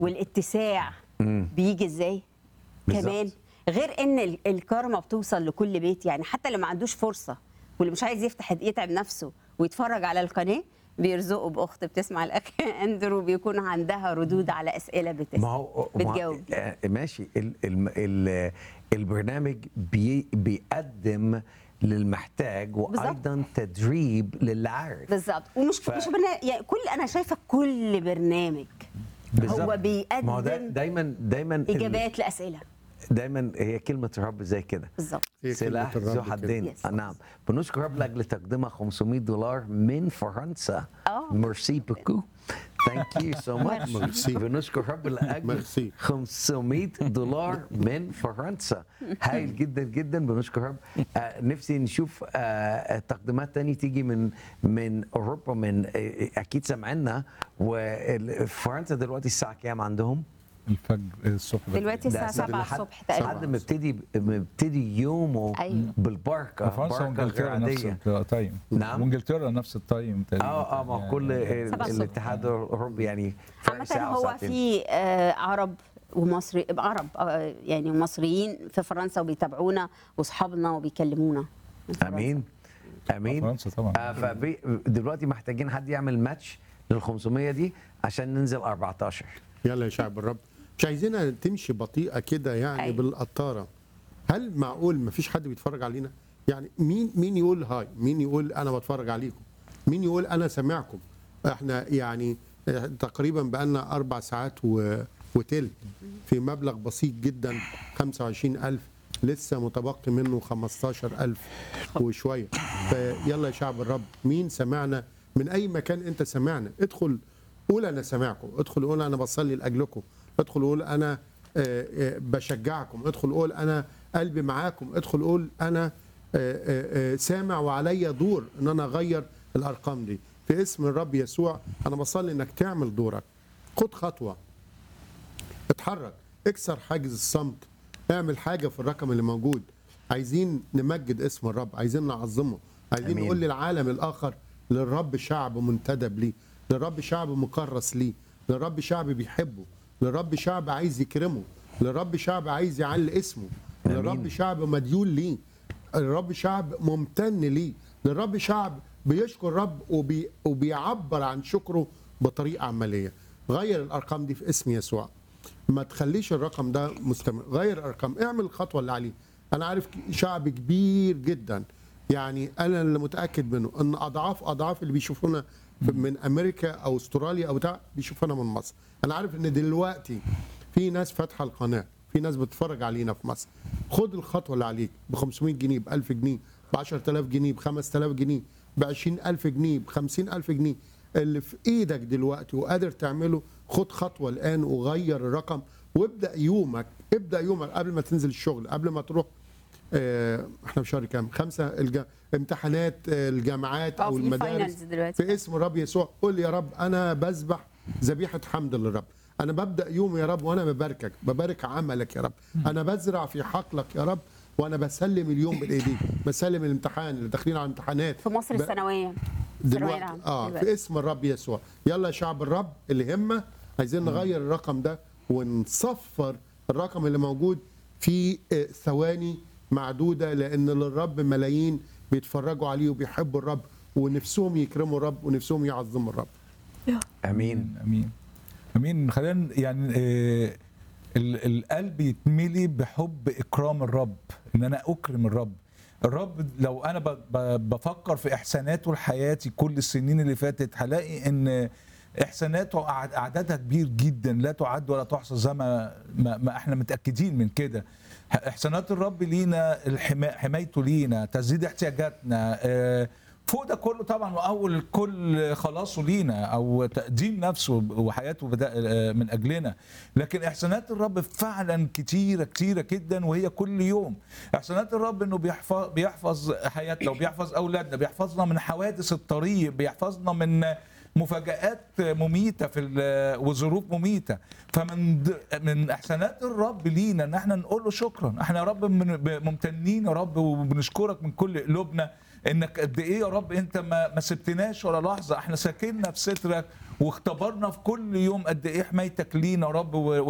والاتساع بيجي ازاي بالظبط. كمان غير ان ال- الكارما بتوصل لكل بيت يعني حتى اللي ما عندوش فرصه واللي مش عايز يفتح يتعب نفسه ويتفرج على القناه بيرزقه باخت بتسمع الاخ اندرو بيكون عندها ردود على اسئله بتسال ما هو ما هو- بتجاوب آه، ماشي ال ال ال البرنامج بي بيقدم للمحتاج وايضا تدريب للي عارف بالظبط ومش ف- مش برنامج يعني كل انا شايفه كل برنامج بالظبط. هو ما هو دا بيقدم دايما دايما ال- اجابات لاسئله دايما هي كلمه رب زي كده بالظبط هي سلاح كلمة ذو الرب حدين Yes. آه، نعم بنشكر رب لاجل تقديمها 500 دولار من فرنسا آه. ميرسي بوكو ثانك يو سو ماتش ميرسي. بنشكر رب لاجل ميرسي. 500 دولار من فرنسا هايل جدا جدا بنشكر رب آه نفسي نشوف آه تقديمات تاني تيجي من من اوروبا من آه اكيد سامعينا وفرنسا دلوقتي الساعه كام عندهم؟ الفجر الصبح بدري. دلوقتي ده الساعه 7 لحد- الصبح تقريبا حد مبتدي مبتدي يومه أيوة. بالبركه فرنسا بركه غير وانجلترا نفس عاديه التايم نعم. وانجلترا نفس التايم تقريبا اه اه ما هو كل يعني سبعة الصبح. الاتحاد الاوروبي يعني فرق عامة ساعة هو وساعتين. في آه، عرب ومصري عرب آه، يعني مصريين في فرنسا وبيتابعونا واصحابنا وبيكلمونا من فرنسا. امين امين فرنسا طبعا آه فبي دلوقتي محتاجين حد يعمل ماتش لل 500 دي عشان ننزل 14 يلا يا شعب الرب مش عايزينها تمشي بطيئه كده يعني أيوة. بالقطاره هل معقول ما فيش حد بيتفرج علينا يعني مين مين يقول هاي مين يقول انا بتفرج عليكم مين يقول انا سامعكم احنا يعني آه، تقريبا بقالنا اربع ساعات و... وتلت في مبلغ بسيط جدا 25000 لسه متبقي منه 15000 وشويه فيلا يا شعب الرب مين سمعنا من اي مكان انت سمعنا ادخل قول انا سامعكم ادخل قول انا بصلي لاجلكم ادخل قول انا آه، آه، بشجعكم ادخل قول انا قلبي معاكم ادخل قول انا آه، آه، آه، سامع وعليا دور ان انا اغير الارقام دي في اسم الرب يسوع انا بصلي انك تعمل دورك خد خطوه اتحرك اكسر حاجز الصمت اعمل حاجه في الرقم اللي موجود عايزين نمجد اسم الرب عايزين نعظمه عايزين أمين. نقول للعالم الاخر للرب شعب منتدب ليه للرب شعب مكرس ليه للرب شعب بيحبه للرب شعب عايز يكرمه للرب شعب عايز يعلي اسمه أمين. للرب شعب مديون ليه الرب شعب ممتن ليه للرب شعب بيشكر رب وبي وبيعبر عن شكره بطريقه عمليه غير الارقام دي في اسم يسوع ما تخليش الرقم ده مستمر غير الارقام اعمل الخطوه اللي عليه انا عارف شعب كبير جدا يعني انا اللي متاكد منه ان اضعاف اضعاف اللي بيشوفونا من امريكا او استراليا او بتاع بيشوفونا من مصر انا عارف ان دلوقتي في ناس فاتحه القناه في ناس بتتفرج علينا في مصر خد الخطوه اللي عليك ب 500 جنيه ب 1000 جنيه ب 10000 جنيه ب 5000 جنيه ب 20000 جنيه ب 50000 جنيه اللي في ايدك دلوقتي وقادر تعمله خد خطوه الان وغير الرقم وابدا يومك ابدا يومك قبل ما تنزل الشغل قبل ما تروح آه، احنا في شهر كام؟ خمسه الج... امتحانات آه، الجامعات اه او في المدارس فاينلز دلوقتي في اسم الرب يسوع قول يا رب انا بذبح ذبيحه حمد للرب انا ببدا يومي يا رب وانا بباركك ببارك عملك يا رب انا بزرع في حقلك يا رب وانا بسلم اليوم بالايديك بسلم الامتحان اللي داخلين على الامتحانات في مصر ب- الثانويه الثانويه دلوقتي العامه اه دلوقتي. في اسم الرب يسوع يلا يا شعب الرب اللي همه عايزين نغير الرقم ده ونصفر الرقم اللي موجود في آه، ثواني معدوده لان للرب ملايين بيتفرجوا عليه وبيحبوا الرب ونفسهم يكرموا الرب ونفسهم يعظموا الرب امين امين امين خلينا يعني آه، ال- القلب يتملي بحب اكرام الرب ان انا اكرم الرب الرب لو انا ب- ب- بفكر في احساناته لحياتي كل السنين اللي فاتت هلاقي ان احساناته أع- اعدادها كبير جدا لا تعد ولا تحصى زي ما, ما ما احنا متاكدين من كده احسانات الرب لينا الحما- حمايته لينا تسديد احتياجاتنا آه، فوق ده كله طبعا واول كل خلاصه لينا او تقديم نفسه وحياته بدا من اجلنا لكن احسانات الرب فعلا كتيره كتيره جدا وهي كل يوم احسانات الرب انه بيحفظ بيحفظ حياتنا وبيحفظ اولادنا بيحفظنا من حوادث الطريق بيحفظنا من مفاجآت مميتة في ال- وظروف مميتة فمن د- من احسانات الرب لينا ان احنا نقول له شكرا احنا يا رب من- ب- ممتنين يا رب وبنشكرك من كل قلوبنا انك قد ايه يا رب انت ما, ما سبتناش ولا لحظه احنا ساكننا في سترك واختبرنا في كل يوم قد ايه حمايتك لينا يا رب و-